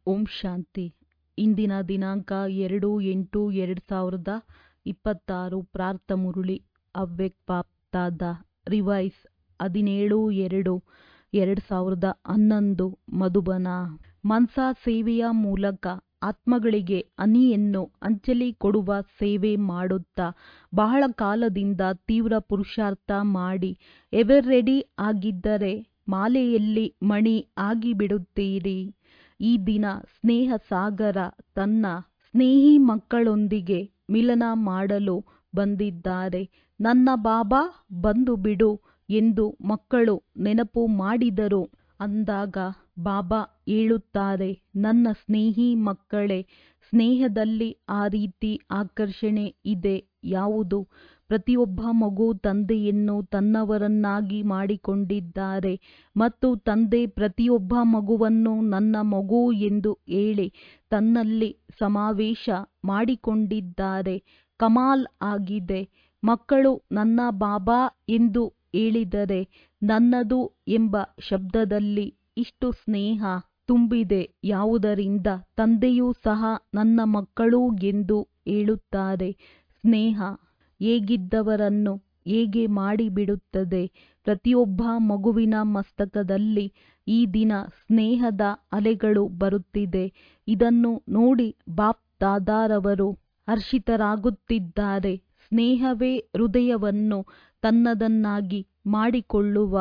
ಓಂ ಶಾಂತಿ ಇಂದಿನ ದಿನಾಂಕ ಎರಡು ಎಂಟು ಎರಡು ಸಾವಿರದ ಇಪ್ಪತ್ತಾರು ಪ್ರಾರ್ಥ ಮುರುಳಿ ಅವ್ಯಕ್ತ ಬಾಪ್ದಾದ ರಿವೈಸ್ ಹದಿನೇಳು ಎರಡು ಎರಡು ಸಾವಿರದ ಹನ್ನೊಂದು ಮಧುಬನ ಮನ್ಸಾ ಸೇವೆಯ ಮೂಲಕ ಆತ್ಮಗಳಿಗೆ ಹನಿಯನ್ನು ಹಂಚಲಿ ಕೊಡುವ ಸೇವೆ ಮಾಡುತ್ತಾ ಬಹಳ ಕಾಲದಿಂದ ತೀವ್ರ ಪುರುಷಾರ್ಥ ಮಾಡಿ ಎವರ್ ರೆಡಿ ಆಗಿದ್ದರೆ ಮಾಲೆಯಲ್ಲಿ ಮಣಿ ಆಗಿಬಿಡುತ್ತೀರಿ ಈ ದಿನ ಸ್ನೇಹ ಸಾಗರ ತನ್ನ ಸ್ನೇಹಿ ಮಕ್ಕಳೊಂದಿಗೆ ಮಿಲನ ಮಾಡಲು ಬಂದಿದ್ದಾರೆ ನನ್ನ ಬಾಬಾ ಬಂದು ಬಿಡು ಎಂದು ಮಕ್ಕಳು ನೆನಪು ಮಾಡಿದರು ಅಂದಾಗ ಬಾಬಾ ಹೇಳುತ್ತಾರೆ ನನ್ನ ಸ್ನೇಹಿ ಮಕ್ಕಳೇ ಸ್ನೇಹದಲ್ಲಿ ಆ ರೀತಿ ಆಕರ್ಷಣೆ ಇದೆ ಯಾವುದು ಪ್ರತಿಯೊಬ್ಬ ಮಗು ತಂದೆಯನ್ನು ತನ್ನವರನ್ನಾಗಿ ಮಾಡಿಕೊಂಡಿದ್ದಾರೆ ಮತ್ತು ತಂದೆ ಪ್ರತಿಯೊಬ್ಬ ಮಗುವನ್ನು ನನ್ನ ಮಗು ಎಂದು ಹೇಳಿ ತನ್ನಲ್ಲಿ ಸಮಾವೇಶ ಮಾಡಿಕೊಂಡಿದ್ದಾರೆ ಕಮಾಲ್ ಆಗಿದೆ ಮಕ್ಕಳು ನನ್ನ ಬಾಬಾ ಎಂದು ಹೇಳಿದರೆ ನನ್ನದು ಎಂಬ ಶಬ್ದದಲ್ಲಿ ಇಷ್ಟು ಸ್ನೇಹ ತುಂಬಿದೆ ಯಾವುದರಿಂದ ತಂದೆಯೂ ಸಹ ನನ್ನ ಮಕ್ಕಳು ಎಂದು ಹೇಳುತ್ತಾರೆ ಸ್ನೇಹ ಹೇಗಿದ್ದವರನ್ನು ಹೇಗೆ ಮಾಡಿಬಿಡುತ್ತದೆ ಪ್ರತಿಯೊಬ್ಬ ಮಗುವಿನ ಮಸ್ತಕದಲ್ಲಿ ಈ ದಿನ ಸ್ನೇಹದ ಅಲೆಗಳು ಬರುತ್ತಿದೆ ಇದನ್ನು ನೋಡಿ ಬಾಪ್ ದಾದಾರವರು ಹರ್ಷಿತರಾಗುತ್ತಿದ್ದಾರೆ ಸ್ನೇಹವೇ ಹೃದಯವನ್ನು ತನ್ನದನ್ನಾಗಿ ಮಾಡಿಕೊಳ್ಳುವ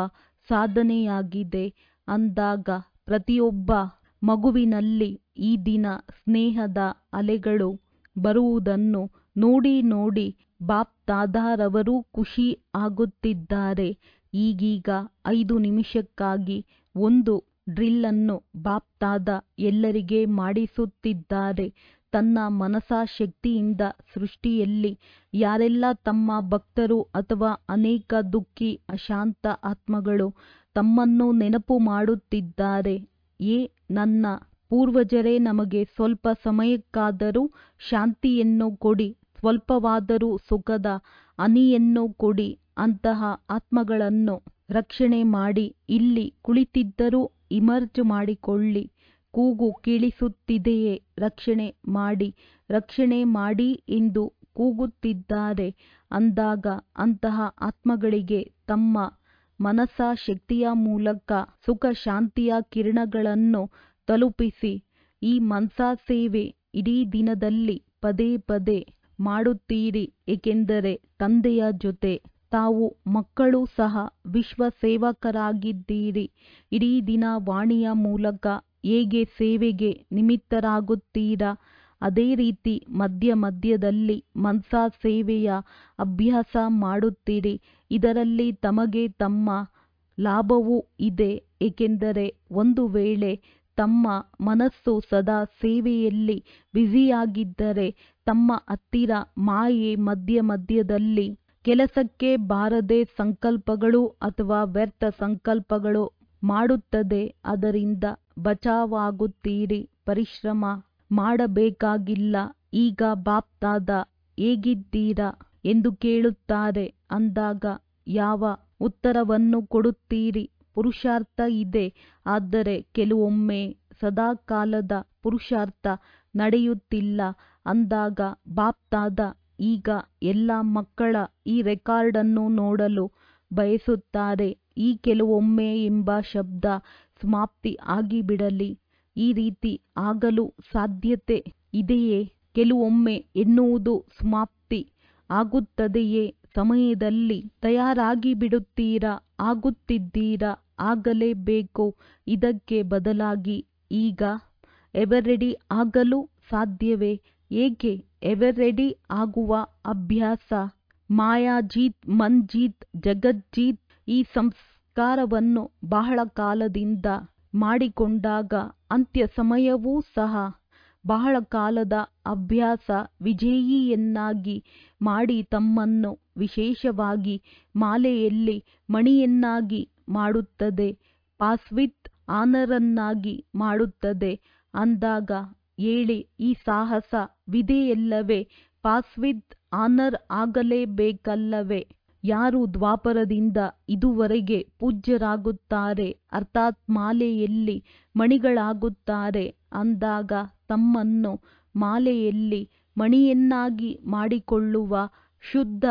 ಸಾಧನೆಯಾಗಿದೆ ಅಂದಾಗ ಪ್ರತಿಯೊಬ್ಬ ಮಗುವಿನಲ್ಲಿ ಈ ದಿನ ಸ್ನೇಹದ ಅಲೆಗಳು ಬರುವುದನ್ನು ನೋಡಿ ನೋಡಿ ಬಾಪ್ ದಾದಾರವರು ಖುಷಿ ಆಗುತ್ತಿದ್ದಾರೆ ಈಗೀಗ ಐದು ನಿಮಿಷಕ್ಕಾಗಿ ಒಂದು ಡ್ರಿಲ್ಲನ್ನು ಬಾಪ್ ದಾದಾ ಎಲ್ಲರಿಗೆ ಮಾಡಿಸುತ್ತಿದ್ದಾರೆ ತನ್ನ ಮನಸಾ ಶಕ್ತಿಯಿಂದ ಸೃಷ್ಟಿಯಲ್ಲಿ ಯಾರೆಲ್ಲ ತಮ್ಮ ಭಕ್ತರು ಅಥವಾ ಅನೇಕ ದುಃಖಿ ಅಶಾಂತ ಆತ್ಮಗಳು ತಮ್ಮನ್ನು ನೆನಪು ಮಾಡುತ್ತಿದ್ದಾರೆ ಏ ನನ್ನ ಪೂರ್ವಜರೇ ನಮಗೆ ಸ್ವಲ್ಪ ಸಮಯಕ್ಕಾದರೂ ಶಾಂತಿಯನ್ನು ಕೊಡಿ ಸ್ವಲ್ಪವಾದರೂ ಸುಖದ ಹನಿಯನ್ನು ಕೊಡಿ ಅಂತಹ ಆತ್ಮಗಳನ್ನು ರಕ್ಷಣೆ ಮಾಡಿ ಇಲ್ಲಿ ಕುಳಿತಿದ್ದರೂ ಇಮರ್ಜ್ ಮಾಡಿಕೊಳ್ಳಿ ಕೂಗು ಕೇಳಿಸುತ್ತಿದೆಯೇ ರಕ್ಷಣೆ ಮಾಡಿ ರಕ್ಷಣೆ ಮಾಡಿ ಎಂದು ಕೂಗುತ್ತಿದ್ದಾರೆ ಅಂದಾಗ ಅಂತಹ ಆತ್ಮಗಳಿಗೆ ತಮ್ಮ ಮನಸ್ಸ ಶಕ್ತಿಯ ಮೂಲಕ ಸುಖ ಶಾಂತಿಯ ಕಿರಣಗಳನ್ನು ತಲುಪಿಸಿ ಈ ಮನ್ಸಾ ಸೇವೆ ಇಡೀ ದಿನದಲ್ಲಿ ಪದೇ ಪದೇ ಮಾಡುತ್ತೀರಿ ಏಕೆಂದರೆ ತಂದೆಯ ಜೊತೆ ತಾವು ಮಕ್ಕಳು ಸಹ ವಿಶ್ವ ಸೇವಕರಾಗಿದ್ದೀರಿ ಇಡೀ ದಿನ ವಾಣಿಯ ಮೂಲಕ ಹೇಗೆ ಸೇವೆಗೆ ನಿಮಿತ್ತರಾಗುತ್ತೀರಾ ಅದೇ ರೀತಿ ಮಧ್ಯ ಮಧ್ಯದಲ್ಲಿ ಮನ್ಸಾ ಸೇವೆಯ ಅಭ್ಯಾಸ ಮಾಡುತ್ತೀರಿ ಇದರಲ್ಲಿ ತಮಗೆ ತಮ್ಮ ಲಾಭವೂ ಇದೆ ಏಕೆಂದರೆ ಒಂದು ವೇಳೆ ತಮ್ಮ ಮನಸ್ಸು ಸದಾ ಸೇವೆಯಲ್ಲಿ ಬ್ಯುಸಿಯಾಗಿದ್ದರೆ ತಮ್ಮ ಹತ್ತಿರ ಮಾಯೆ ಮಧ್ಯ ಮಧ್ಯದಲ್ಲಿ ಕೆಲಸಕ್ಕೆ ಬಾರದೆ ಸಂಕಲ್ಪಗಳು ಅಥವಾ ವ್ಯರ್ಥ ಸಂಕಲ್ಪಗಳು ಮಾಡುತ್ತದೆ ಅದರಿಂದ ಬಚಾವಾಗುತ್ತೀರಿ ಪರಿಶ್ರಮ ಮಾಡಬೇಕಾಗಿಲ್ಲ ಈಗ ಬಾಪ್ ದಾದಾ ಹೇಗಿದ್ದೀರಾ ಎಂದು ಕೇಳುತ್ತಾರೆ ಅಂದಾಗ ಯಾವ ಉತ್ತರವನ್ನು ಕೊಡುತ್ತೀರಿ ಪುರುಷಾರ್ಥ ಇದೆ ಆದರೆ ಕೆಲವೊಮ್ಮೆ ಸದಾಕಾಲದ ಪುರುಷಾರ್ಥ ನಡೆಯುತ್ತಿಲ್ಲ ಅಂದಾಗ ಬಾಪ್ ದಾದಾ ಈಗ ಎಲ್ಲ ಮಕ್ಕಳ ಈ ರೆಕಾರ್ಡನ್ನು ನೋಡಲು ಬಯಸುತ್ತಾರೆ ಈ ಕೆಲವೊಮ್ಮೆ ಎಂಬ ಶಬ್ದ ಸಮಾಪ್ತಿ ಆಗಿಬಿಡಲಿ ಈ ರೀತಿ ಆಗಲು ಸಾಧ್ಯತೆ ಇದೆಯೇ ಕೆಲವೊಮ್ಮೆ ಎನ್ನುವುದು ಸಮಾಪ್ತಿ ಆಗುತ್ತದೆಯೇ ಸಮಯದಲ್ಲಿ ತಯಾರಾಗಿಬಿಡುತ್ತೀರಾ ಆಗುತ್ತಿದ್ದೀರಾ ಆಗಲೇಬೇಕು ಇದಕ್ಕೆ ಬದಲಾಗಿ ಈಗ ಎವರ್ ರೆಡಿ ಆಗಲು ಸಾಧ್ಯವೇ ಏಕೆ ಎವರ್ ರೆಡಿ ಆಗುವ ಅಭ್ಯಾಸ ಮಾಯಾಜೀತ್ ಮನ್ ಜೀತ್ ಜಗಜ್ಜೀತ್ ಈ ಸಂಸ್ಕಾರವನ್ನು ಬಹಳ ಕಾಲದಿಂದ ಮಾಡಿಕೊಂಡಾಗ ಅಂತ್ಯ ಸಮಯವೂ ಸಹ ಬಹಳ ಕಾಲದ ಅಭ್ಯಾಸ ವಿಜಯಿಯನ್ನಾಗಿ ಮಾಡಿ ತಮ್ಮನ್ನು ವಿಶೇಷವಾಗಿ ಮಾಲೆಯಲ್ಲಿ ಮಣಿಯನ್ನಾಗಿ ಮಾಡುತ್ತದೆ ಪಾಸ್ವಿತ್ ಆನರನ್ನಾಗಿ ಮಾಡುತ್ತದೆ ಅಂದಾಗ ಹೇಳಿ ಈ ಸಾಹಸ ವಿದೆಯಲ್ಲವೇ ಪಾಸ್ ವಿತ್ ಆನರ್ ಆಗಲೇಬೇಕಲ್ಲವೇ ಯಾರು ದ್ವಾಪರದಿಂದ ಇದುವರೆಗೆ ಪೂಜ್ಯರಾಗುತ್ತಾರೆ ಅರ್ಥಾತ್ ಮಾಲೆಯಲ್ಲಿ ಮಣಿಗಳಾಗುತ್ತಾರೆ ಅಂದಾಗ ತಮ್ಮನ್ನು ಮಾಲೆಯಲ್ಲಿ ಮಣಿಯನ್ನಾಗಿ ಮಾಡಿಕೊಳ್ಳುವ ಶುದ್ಧ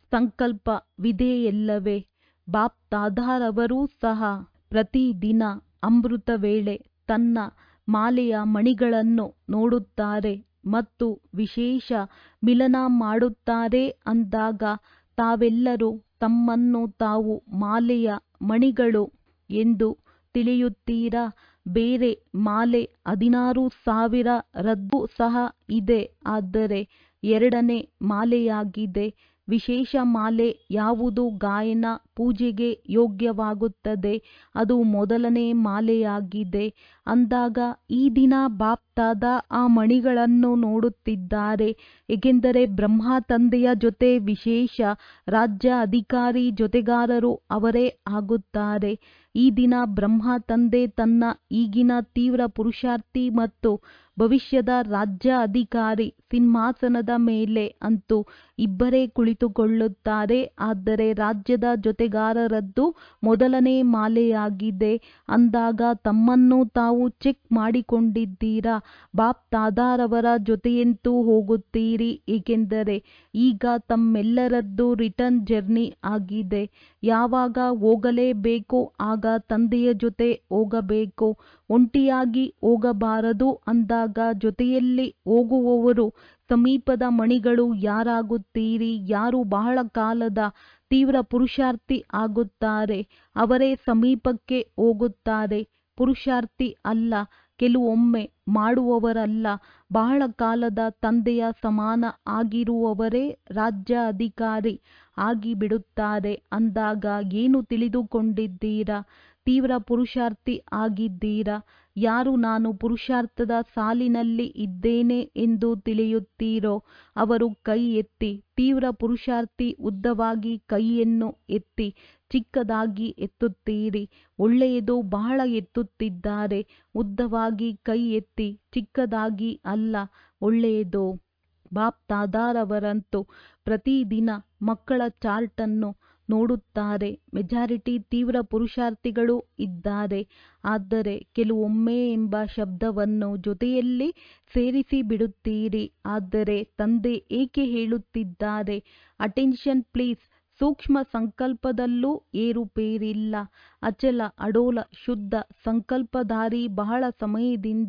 ಸಂಕಲ್ಪವಿದೆಯಲ್ಲವೇ ಬಾಪ್ ದಾದಾರವರೂ ಸಹ ಪ್ರತಿದಿನ ಅಮೃತ ವೇಳೆ ತನ್ನ ಮಾಲೆಯ ಮಣಿಗಳನ್ನು ನೋಡುತ್ತಾರೆ ಮತ್ತು ವಿಶೇಷ ಮಿಲನ ಮಾಡುತ್ತಾರೆ ಅಂದಾಗ ತಾವೆಲ್ಲರೂ ತಮ್ಮನ್ನು ತಾವು ಮಾಲೆಯ ಮಣಿಗಳು ಎಂದು ತಿಳಿಯುತ್ತೀರಾ ಬೇರೆ ಮಾಲೆ ಹದಿನಾರು ಸಾವಿರ ರದ್ದು ಸಹ ಇದೆ ಆದರೆ ಎರಡನೇ ಮಾಲೆಯಾಗಿದೆ ವಿಶೇಷ ಮಾಲೆ ಯಾವುದು ಗಾಯನ ಪೂಜೆಗೆ ಯೋಗ್ಯವಾಗುತ್ತದೆ ಅದು ಮೊದಲನೇ ಮಾಲೆಯಾಗಿದೆ ಅಂದಾಗ ಈ ದಿನ ಬಾಪ್ ದಾದಾ ಆ ಮಣಿಗಳನ್ನು ನೋಡುತ್ತಿದ್ದಾರೆ ಏಕೆಂದರೆ ಬ್ರಹ್ಮ ತಂದೆಯ ಜೊತೆ ವಿಶೇಷ ರಾಜ್ಯ ಅಧಿಕಾರಿ ಜೊತೆಗಾರರು ಅವರೇ ಆಗುತ್ತಾರೆ ಈ ದಿನ ಬ್ರಹ್ಮ ತಂದೆ ತನ್ನ ಈಗಿನ ತೀವ್ರ ಪುರುಷಾರ್ಥಿ ಮತ್ತು ಭವಿಷ್ಯದ ರಾಜ್ಯ ಅಧಿಕಾರಿ ಸಿಂಹಾಸನದ ಮೇಲೆ ಅಂತೂ ಇಬ್ಬರೇ ಕುಳಿತುಕೊಳ್ಳುತ್ತಾರೆ ಆದರೆ ರಾಜ್ಯದ ಜೊತೆಗಾರರದ್ದು ಮೊದಲನೇ ಮಾಲೆಯಾಗಿದೆ ಅಂದಾಗ ತಮ್ಮನ್ನು ತಾವು ಚೆಕ್ ಮಾಡಿಕೊಂಡಿದ್ದೀರಾ ಬಾಪ್ ದಾದಾರವರ ಜೊತೆಯಂತೂ ಹೋಗುತ್ತೀರಿ ಏಕೆಂದರೆ ಈಗ ತಮ್ಮೆಲ್ಲರದ್ದು ರಿಟರ್ನ್ ಜರ್ನಿ ಆಗಿದೆ ಯಾವಾಗ ಹೋಗಲೇಬೇಕೋ ಆಗ ತಂದೆಯ ಜೊತೆ ಹೋಗಬೇಕು ಒಂಟಿಯಾಗಿ ಹೋಗಬಾರದು ಅಂದಾಗ ಜೊತೆಯಲ್ಲಿ ಹೋಗುವವರು ಸಮೀಪದ ಮಣಿಗಳು ಯಾರಾಗುತ್ತೀರಿ ಯಾರು ಬಹಳ ಕಾಲದ ತೀವ್ರ ಪುರುಷಾರ್ಥಿ ಆಗುತ್ತಾರೆ ಅವರೇ ಸಮೀಪಕ್ಕೆ ಹೋಗುತ್ತಾರೆ ಪುರುಷಾರ್ಥಿ ಅಲ್ಲ ಕೆಲವೊಮ್ಮೆ ಮಾಡುವವರಲ್ಲ ಬಹಳ ಕಾಲದ ತಂದೆಯ ಸಮಾನ ಆಗಿರುವವರೇ ರಾಜ್ಯ ಅಧಿಕಾರಿ ಆಗಿಬಿಡುತ್ತಾರೆ ಅಂದಾಗ ಏನು ತಿಳಿದುಕೊಂಡಿದ್ದೀರಾ ತೀವ್ರ ಪುರುಷಾರ್ಥಿ ಆಗಿದ್ದೀರಾ ಯಾರು ನಾನು ಪುರುಷಾರ್ಥದ ಸಾಲಿನಲ್ಲಿ ಇದ್ದೇನೆ ಎಂದು ತಿಳಿಯುತ್ತೀರೋ ಅವರು ಕೈ ಎತ್ತಿ ತೀವ್ರ ಪುರುಷಾರ್ಥಿ ಉದ್ದವಾಗಿ ಕೈಯನ್ನು ಎತ್ತಿ ಚಿಕ್ಕದಾಗಿ ಎತ್ತುತ್ತೀರಿ ಒಳ್ಳೆಯದು ಬಹಳ ಎತ್ತುತ್ತಿದ್ದಾರೆ ಉದ್ದವಾಗಿ ಕೈ ಎತ್ತಿ ಚಿಕ್ಕದಾಗಿ ಅಲ್ಲ ಒಳ್ಳೆಯದು ಬಾಪ್ ದಾದಾರವರಂತೂ ಪ್ರತಿದಿನ ಮಕ್ಕಳ ಚಾರ್ಟನ್ನು ನೋಡುತ್ತಾರೆ ಮೆಜಾರಿಟಿ ತೀವ್ರ ಪುರುಷಾರ್ಥಿಗಳು ಇದ್ದಾರೆ ಆದರೆ ಕೆಲವೊಮ್ಮೆ ಎಂಬ ಶಬ್ದವನ್ನು ಜೊತೆಯಲ್ಲಿ ಸೇರಿಸಿ ಬಿಡುತ್ತೀರಿ ಆದರೆ ತಂದೆ ಏಕೆ ಹೇಳುತ್ತಿದ್ದಾರೆ ಅಟೆನ್ಷನ್ ಪ್ಲೀಸ್ ಸೂಕ್ಷ್ಮ ಸಂಕಲ್ಪದಲ್ಲೂ ಏರುಪೇರಿಲ್ಲ ಅಚಲ ಅಡೋಲ ಶುದ್ಧ ಸಂಕಲ್ಪಧಾರಿ ಬಹಳ ಸಮಯದಿಂದ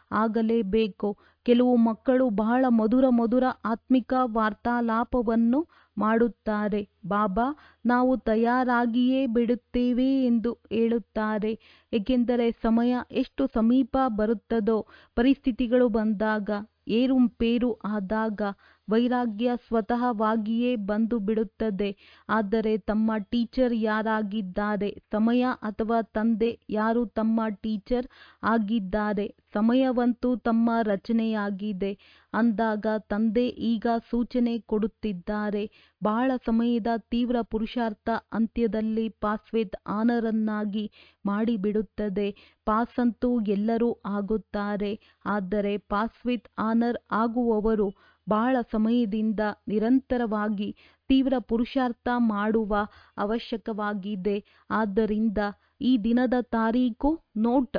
ಆಗಲೇಬೇಕು ಕೆಲವು ಮಕ್ಕಳು ಬಹಳ ಮಧುರ ಮಧುರ ಆತ್ಮಿಕ ವಾರ್ತಾಲಾಪವನ್ನು ಮಾಡುತ್ತಾರೆ ಬಾಬಾ ನಾವು ತಯಾರಾಗಿಯೇ ಬಿಡುತ್ತೇವೆ ಎಂದು ಹೇಳುತ್ತಾರೆ ಏಕೆಂದರೆ ಸಮಯ ಎಷ್ಟು ಸಮೀಪ ಬರುತ್ತದೋ ಪರಿಸ್ಥಿತಿಗಳು ಬಂದಾಗ ಏರುಪೇರು ಆದಾಗ ವೈರಾಗ್ಯ ಸ್ವತಃವಾಗಿಯೇ ಬಂದು ಬಿಡುತ್ತದೆ ಆದರೆ ತಮ್ಮ ಟೀಚರ್ ಯಾರಾಗಿದ್ದಾರೆ ಸಮಯ ಅಥವಾ ತಂದೆ ಯಾರು ತಮ್ಮ ಟೀಚರ್ ಆಗಿದ್ದಾರೆ ಸಮಯವಂತೂ ತಮ್ಮ ರಚನೆಯಾಗಿದೆ ಅಂದಾಗ ತಂದೆ ಈಗ ಸೂಚನೆ ಕೊಡುತ್ತಿದ್ದಾರೆ ಬಹಳ ಸಮಯದ ತೀವ್ರ ಪುರುಷಾರ್ಥ ಅಂತ್ಯದಲ್ಲಿ ಪಾಸ್ವೇದ್ ಆನರನ್ನಾಗಿ ಮಾಡಿಬಿಡುತ್ತದೆ ಪಾಸ್ ಅಂತೂ ಎಲ್ಲರೂ ಆಗುತ್ತಾರೆ ಆದರೆ ಪಾಸ್ ವಿತ್ ಆನರ್ ಆಗುವವರು ಬಹಳ ಸಮಯದಿಂದ ನಿರಂತರವಾಗಿ ತೀವ್ರ ಪುರುಷಾರ್ಥ ಮಾಡುವ ಅವಶ್ಯಕವಾಗಿದೆ ಆದ್ದರಿಂದ ಈ ದಿನದ ತಾರೀಕು ನೋಟ್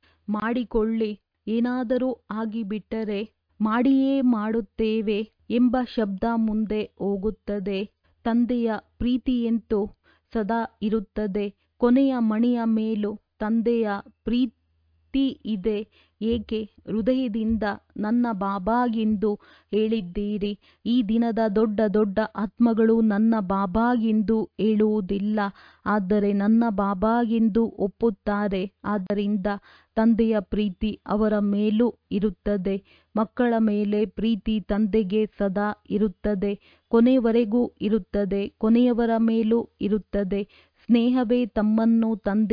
ಮಾಡಿಕೊಳ್ಳಿ ಏನಾದರೂ ಆಗಿಬಿಟ್ಟರೆ ಮಾಡಿಯೇ ಮಾಡುತ್ತೇವೆ ಎಂಬ ಶಬ್ದ ಮುಂದೆ ಹೋಗುತ್ತದೆ ತಂದೆಯ ಪ್ರೀತಿಯಂತೂ ಸದಾ ಇರುತ್ತದೆ ಕೊನೆಯ ಮಣಿಯ ಮೇಲೂ ತಂದೆಯ ಪ್ರೀತಿ ಇದೆ ಏಕೆ ಹೃದಯದಿಂದ ನನ್ನ ಬಾಬಾ ಎಂದು ಹೇಳಿದ್ದೀರಿ ಈ ದಿನದ ದೊಡ್ಡ ದೊಡ್ಡ ಆತ್ಮಗಳು ನನ್ನ ಬಾಬಾ ಎಂದು ಹೇಳುವುದಿಲ್ಲ ಆದರೆ ನನ್ನ ಬಾಬಾ ಎಂದು ಒಪ್ಪುತ್ತಾರೆ ಆದ್ದರಿಂದ ತಂದೆಯ ಪ್ರೀತಿ ಅವರ ಮೇಲೂ ಇರುತ್ತದೆ ಮಕ್ಕಳ ಮೇಲೆ ಪ್ರೀತಿ ತಂದೆಗೆ ಸದಾ ಇರುತ್ತದೆ ಕೊನೆಯವರೆಗೂ ಇರುತ್ತದೆ ಕೊನೆಯವರ ಮೇಲೂ ಇರುತ್ತದೆ ಸ್ನೇಹವೇ ತಮ್ಮನ್ನು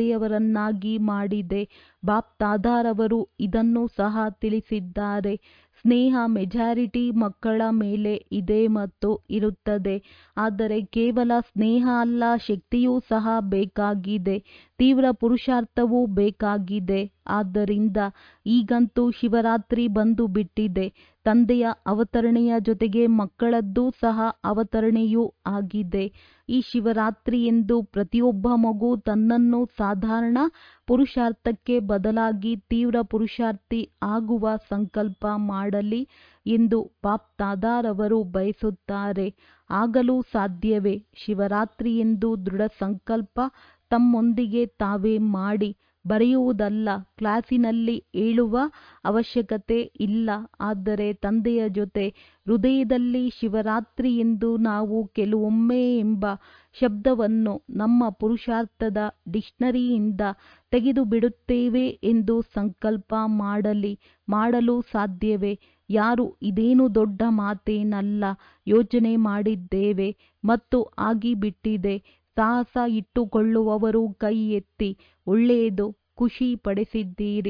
ತಂದೆಯವರನ್ನಾಗಿ ಮಾಡಿದೆ ಬಾಪ್ ದಾದಾರವರು ಇದನ್ನು ಸಹ ತಿಳಿಸಿದ್ದಾರೆ ಸ್ನೇಹ ಮೆಜಾರಿಟಿ ಮಕ್ಕಳ ಮೇಲೆ ಇದೆ ಮತ್ತು ಇರುತ್ತದೆ ಆದರೆ ಕೇವಲ ಸ್ನೇಹ ಅಲ್ಲ ಶಕ್ತಿಯೂ ಸಹ ಬೇಕಾಗಿದೆ ತೀವ್ರ ಪುರುಷಾರ್ಥವೂ ಬೇಕಾಗಿದೆ ಆದ್ದರಿಂದ ಈಗಂತೂ ಶಿವರಾತ್ರಿ ಬಂದು ಬಿಟ್ಟಿದೆ ತಂದೆಯ ಅವತರಣೆಯ ಜೊತೆಗೆ ಮಕ್ಕಳದ್ದೂ ಸಹ ಅವತರಣೆಯೂ ಆಗಿದೆ ಈ ಶಿವರಾತ್ರಿಯಂದು ಪ್ರತಿಯೊಬ್ಬ ಮಗು ತನ್ನನ್ನು ಸಾಧಾರಣ ಪುರುಷಾರ್ಥಕ್ಕೆ ಬದಲಾಗಿ ತೀವ್ರ ಪುರುಷಾರ್ಥಿ ಆಗುವ ಸಂಕಲ್ಪ ಮಾಡಲಿ ಎಂದು ಬಾಪ್ದಾದಾರವರು ಬಯಸುತ್ತಾರೆ ಆಗಲು ಸಾಧ್ಯವೇ ಶಿವರಾತ್ರಿಯಂದು ದೃಢ ಸಂಕಲ್ಪ ತಮ್ಮೊಂದಿಗೆ ತಾವೇ ಮಾಡಿ ಬರೆಯುವುದಲ್ಲ ಕ್ಲಾಸಿನಲ್ಲಿ ಹೇಳುವ ಅವಶ್ಯಕತೆ ಇಲ್ಲ ಆದರೆ ತಂದೆಯ ಜೊತೆ ಹೃದಯದಲ್ಲಿ ಶಿವರಾತ್ರಿ ಎಂದು ನಾವು ಕೆಲವೊಮ್ಮೆ ಎಂಬ ಶಬ್ದವನ್ನು ನಮ್ಮ ಪುರುಷಾರ್ಥದ ಡಿಕ್ಷನರಿಯಿಂದ ತೆಗೆದುಬಿಡುತ್ತೇವೆ ಎಂದು ಸಂಕಲ್ಪ ಮಾಡಲಿ ಮಾಡಲು ಸಾಧ್ಯವೇ ಯಾರು ಇದೇನು ದೊಡ್ಡ ಮಾತೇನಲ್ಲ ಯೋಚನೆ ಮಾಡಿದ್ದೇವೆ ಮತ್ತು ಆಗಿಬಿಟ್ಟಿದೆ ಸಾಹಸ ಇಟ್ಟುಕೊಳ್ಳುವವರು ಕೈ ಎತ್ತಿ ಒಳ್ಳೆಯದು ಖುಷಿ ಪಡಿಸಿದ್ದೀರಿ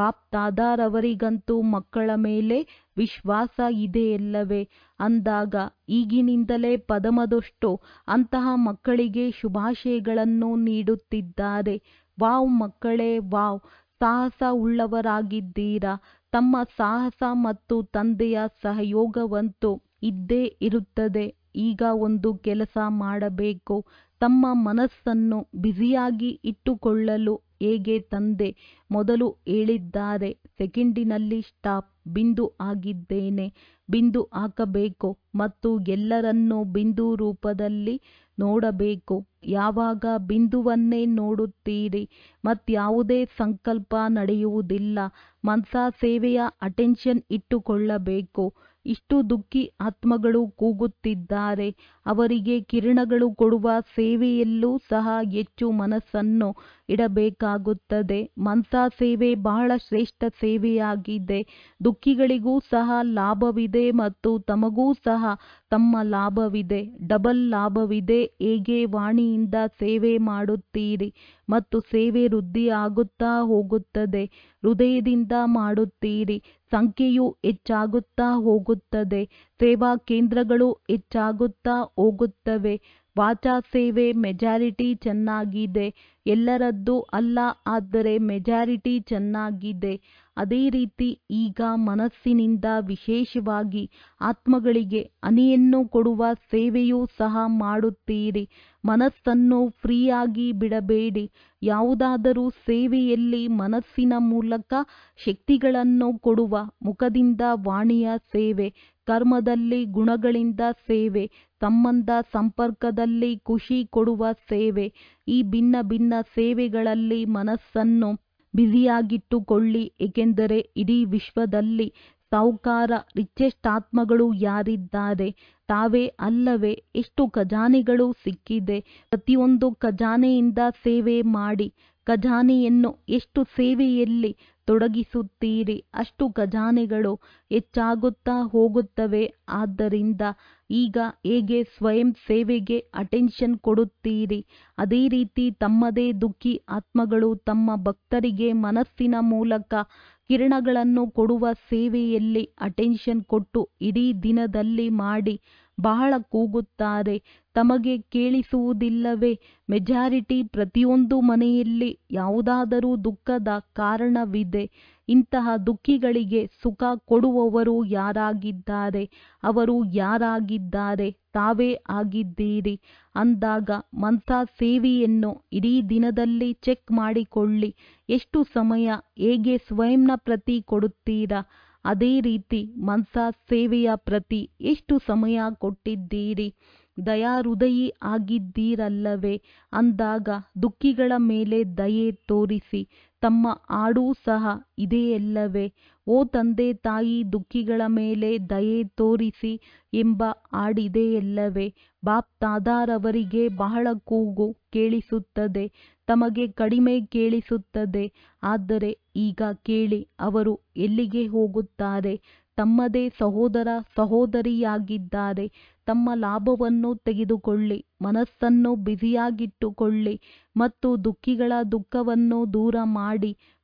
ಬಾಪ್ದಾದಾರವರಿಗಂತೂ ಮಕ್ಕಳ ಮೇಲೆ ವಿಶ್ವಾಸ ಇದೆಯಲ್ಲವೇ ಅಂದಾಗ ಈಗಿನಿಂದಲೇ ಪದಮದಷ್ಟು ಅಂತಹ ಮಕ್ಕಳಿಗೆ ಶುಭಾಶಯಗಳನ್ನು ನೀಡುತ್ತಿದ್ದಾರೆ ವಾವ್ ಮಕ್ಕಳೇ ವಾವ್ ಸಾಹಸ ಉಳ್ಳವರಾಗಿದ್ದೀರಾ ತಮ್ಮ ಸಾಹಸ ಮತ್ತು ತಂದೆಯ ಸಹಯೋಗವಂತೂ ಇದ್ದೇ ಇರುತ್ತದೆ ಈಗ ಒಂದು ಕೆಲಸ ಮಾಡಬೇಕು ತಮ್ಮ ಮನಸ್ಸನ್ನು ಬ್ಯುಸಿಯಾಗಿ ಇಟ್ಟುಕೊಳ್ಳಲು ಹೇಗೆ ತಂದೆ ಮೊದಲು ಹೇಳಿದ್ದಾರೆ ಸೆಕೆಂಡಿನಲ್ಲಿ ಸ್ಟಾಪ್ ಬಿಂದು ಆಗಿದ್ದೇನೆ ಬಿಂದು ಹಾಕಬೇಕು ಮತ್ತು ಎಲ್ಲರನ್ನೂ ಬಿಂದು ರೂಪದಲ್ಲಿ ನೋಡಬೇಕು ಯಾವಾಗ ಬಿಂದುವನ್ನೇ ನೋಡುತ್ತೀರಿ ಮತ್ಯಾವುದೇ ಸಂಕಲ್ಪ ನಡೆಯುವುದಿಲ್ಲ ಮನ್ಸಾ ಸೇವೆಯ ಅಟೆನ್ಷನ್ ಇಟ್ಟುಕೊಳ್ಳಬೇಕು ಇಷ್ಟು ದುಃಖಿ ಆತ್ಮಗಳು ಕೂಗುತ್ತಿದ್ದಾರೆ ಅವರಿಗೆ ಕಿರಣಗಳು ಕೊಡುವ ಸೇವೆಯಲ್ಲೂ ಸಹ ಹೆಚ್ಚು ಮನಸ್ಸನ್ನು ಇಡಬೇಕಾಗುತ್ತದೆ ಮನ್ಸಾ ಸೇವೆ ಬಹಳ ಶ್ರೇಷ್ಠ ಸೇವೆಯಾಗಿದೆ ದುಃಖಿಗಳಿಗೂ ಸಹ ಲಾಭವಿದೆ ಮತ್ತು ತಮಗೂ ಸಹ ತಮ್ಮ ಲಾಭವಿದೆ ಡಬಲ್ ಲಾಭವಿದೆ ಹೇಗೆ ವಾಣಿಯಿಂದ ಸೇವೆ ಮಾಡುತ್ತೀರಿ ಮತ್ತು ಸೇವೆ ವೃದ್ಧಿ ಆಗುತ್ತಾ ಹೋಗುತ್ತದೆ ಹೃದಯದಿಂದ ಮಾಡುತ್ತೀರಿ ಸಂಖ್ಯೆಯು ಹೆಚ್ಚಾಗುತ್ತಾ ಹೋಗುತ್ತದೆ ಸೇವಾ ಕೇಂದ್ರಗಳು ಹೆಚ್ಚಾಗುತ್ತಾ ಹೋಗುತ್ತವೆ ವಾಚಾ ಸೇವೆ ಮೆಜಾರಿಟಿ ಚೆನ್ನಾಗಿದೆ ಎಲ್ಲರದ್ದೂ ಅಲ್ಲ ಆದರೆ ಮೆಜಾರಿಟಿ ಚೆನ್ನಾಗಿದೆ ಅದೇ ರೀತಿ ಈಗ ಮನಸ್ಸಿನಿಂದ ವಿಶೇಷವಾಗಿ ಆತ್ಮಗಳಿಗೆ ಹನಿಯನ್ನು ಕೊಡುವ ಸೇವೆಯೂ ಸಹ ಮಾಡುತ್ತೀರಿ ಮನಸ್ಸನ್ನು ಫ್ರೀಯಾಗಿ ಬಿಡಬೇಡಿ ಯಾವುದಾದರೂ ಸೇವೆಯಲ್ಲಿ ಮನಸ್ಸಿನ ಮೂಲಕ ಶಕ್ತಿಗಳನ್ನು ಕೊಡುವ ಮುಖದಿಂದ ವಾಣಿಯ ಸೇವೆ ಕರ್ಮದಲ್ಲಿ ಗುಣಗಳಿಂದ ಸೇವೆ ಸಂಬಂಧ ಸಂಪರ್ಕದಲ್ಲಿ ಖುಷಿ ಕೊಡುವ ಸೇವೆ ಈ ಭಿನ್ನ ಭಿನ್ನ ಸೇವೆಗಳಲ್ಲಿ ಮನಸ್ಸನ್ನು ಬ್ಯುಸಿಯಾಗಿಟ್ಟುಕೊಳ್ಳಿ ಏಕೆಂದರೆ ಇಡೀ ವಿಶ್ವದಲ್ಲಿ ಸಾಹುಕಾರ ರಿಚೆಸ್ಟ್ ಆತ್ಮಗಳು ಯಾರಿದ್ದಾರೆ ತಾವೇ ಅಲ್ಲವೇ ಎಷ್ಟು ಖಜಾನೆಗಳು ಸಿಕ್ಕಿದೆ ಪ್ರತಿಯೊಂದು ಖಜಾನೆಯಿಂದ ಸೇವೆ ಮಾಡಿ ಖಜಾನೆಯನ್ನು ಎಷ್ಟು ಸೇವೆಯಲ್ಲಿ ತೊಡಗಿಸುತ್ತೀರಿ ಅಷ್ಟು ಖಜಾನೆಗಳು ಹೆಚ್ಚಾಗುತ್ತಾ ಹೋಗುತ್ತವೆ ಆದ್ದರಿಂದ ಈಗ ಹೇಗೆ ಸ್ವಯಂ ಸೇವೆಗೆ ಅಟೆನ್ಷನ್ ಕೊಡುತ್ತೀರಿ ಅದೇ ರೀತಿ ತಮ್ಮದೇ ದುಃಖಿ ಆತ್ಮಗಳು ತಮ್ಮ ಭಕ್ತರಿಗೆ ಮನಸ್ಸಿನ ಮೂಲಕ ಕಿರಣಗಳನ್ನು ಕೊಡುವ ಸೇವೆಯಲ್ಲಿ ಅಟೆನ್ಷನ್ ಕೊಟ್ಟು ಇಡೀ ದಿನದಲ್ಲಿ ಮಾಡಿ ಬಹಳ ಕೂಗುತ್ತಾರೆ ತಮಗೆ ಕೇಳಿಸುವುದಿಲ್ಲವೇ ಮೆಜಾರಿಟಿ ಪ್ರತಿಯೊಂದು ಮನೆಯಲ್ಲಿ ಯಾವುದಾದರೂ ದುಃಖದ ಕಾರಣವಿದೆ ಇಂತಹ ದುಃಖಿಗಳಿಗೆ ಸುಖ ಕೊಡುವವರು ಯಾರಾಗಿದ್ದಾರೆ ಅವರು ಯಾರಾಗಿದ್ದಾರೆ ತಾವೇ ಆಗಿದ್ದೀರಿ ಅಂದಾಗ ಮನ್ಸಾ ಸೇವೆಯನ್ನು ಇಡೀ ದಿನದಲ್ಲಿ ಚೆಕ್ ಮಾಡಿಕೊಳ್ಳಿ ಎಷ್ಟು ಸಮಯ ಹೇಗೆ ಸ್ವಯಂನ ಪ್ರತಿ ಕೊಡುತ್ತೀರಾ ಅದೇ ರೀತಿ ಮನ್ಸಾ ಸೇವೆಯ ಪ್ರತಿ ಎಷ್ಟು ಸಮಯ ಕೊಟ್ಟಿದ್ದೀರಿ ದಯಾಹೃದಯಿ ಆಗಿದ್ದೀರಲ್ಲವೇ ಅಂದಾಗ ದುಃಖಿಗಳ ಮೇಲೆ ದಯೆ ತೋರಿಸಿ ತಮ್ಮ ಹಾಡೂ ಸಹ ಇದೆಯಲ್ಲವೇ ಓ ತಂದೆ ತಾಯಿ ದುಃಖಿಗಳ ಮೇಲೆ ದಯೆ ತೋರಿಸಿ ಎಂಬ ಹಾಡಿದೆಯಲ್ಲವೇ ಬಾಪ್ ದಾದಾರವರಿಗೆ ಬಹಳ ಕೂಗು ಕೇಳಿಸುತ್ತದೆ ತಮಗೆ ಕಡಿಮೆ ಕೇಳಿಸುತ್ತದೆ ಆದರೆ ಈಗ ಕೇಳಿ ಅವರು ಎಲ್ಲಿಗೆ ಹೋಗುತ್ತಾರೆ ತಮ್ಮದೇ ಸಹೋದರ ಸಹೋದರಿಯಾಗಿದ್ದಾರೆ ತಮ್ಮ ಲಾಭವನ್ನು ತೆಗೆದುಕೊಳ್ಳಿ ಮನಸ್ಸನ್ನು ಬ್ಯುಸಿಯಾಗಿಟ್ಟುಕೊಳ್ಳಿ ಮತ್ತು ದುಃಖಿಗಳ ದುಃಖವನ್ನು ದೂರ ಮಾಡಿ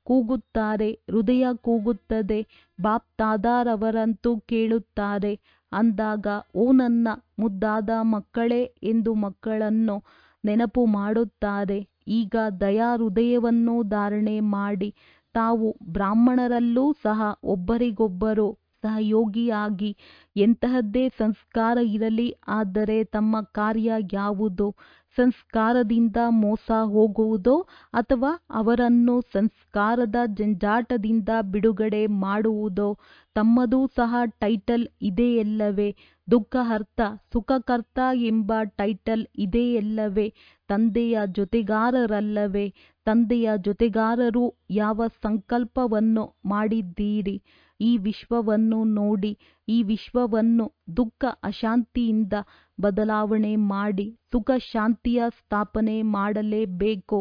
ಕೂಗುತ್ತಾರೆ ಹೃದಯ ಕೂಗುತ್ತದೆ ಬಾಪ್ ತಾದಾರವರಂತೂ ಕೇಳುತ್ತಾರೆ ಅಂದಾಗ ಓ ನನ್ನ ಮುದ್ದಾದ ಮಕ್ಕಳೇ ಎಂದು ಮಕ್ಕಳನ್ನು ನೆನಪು ಮಾಡುತ್ತಾರೆ ಈಗ ದಯಾ ಹೃದಯವನ್ನು ಧಾರಣೆ ಮಾಡಿ ತಾವು ಬ್ರಾಹ್ಮಣರಲ್ಲೂ ಸಹ ಒಬ್ಬರಿಗೊಬ್ಬರು ಸಹಯೋಗಿಯಾಗಿ ಎಂತಹದ್ದೇ ಸಂಸ್ಕಾರ ಇರಲಿ ಆದರೆ ತಮ್ಮ ಕಾರ್ಯ ಯಾವುದು ಸಂಸ್ಕಾರದಿಂದ ಮೋಸ ಹೋಗುವುದೋ ಅಥವಾ ಅವರನ್ನು ಸಂಸ್ಕಾರದ ಜಂಜಾಟದಿಂದ ಬಿಡುಗಡೆ ಮಾಡುವುದೋ ತಮ್ಮದೂ ಸಹ ಟೈಟಲ್ ಇದೆಯಲ್ಲವೇ ದುಃಖಹರ್ತ ಸುಖಕರ್ತ ಎಂಬ ಟೈಟಲ್ ಇದೆಯಲ್ಲವೇ ತಂದೆಯ ಜೊತೆಗಾರರಲ್ಲವೇ ತಂದೆಯ ಜೊತೆಗಾರರು ಯಾವ ಸಂಕಲ್ಪವನ್ನು ಮಾಡಿದ್ದೀರಿ ಈ ವಿಶ್ವವನ್ನು ನೋಡಿ ಈ ವಿಶ್ವವನ್ನು ದುಃಖ ಅಶಾಂತಿಯಿಂದ ಬದಲಾವಣೆ ಮಾಡಿ ಸುಖ ಶಾಂತಿಯ ಸ್ಥಾಪನೆ ಮಾಡಲೇಬೇಕು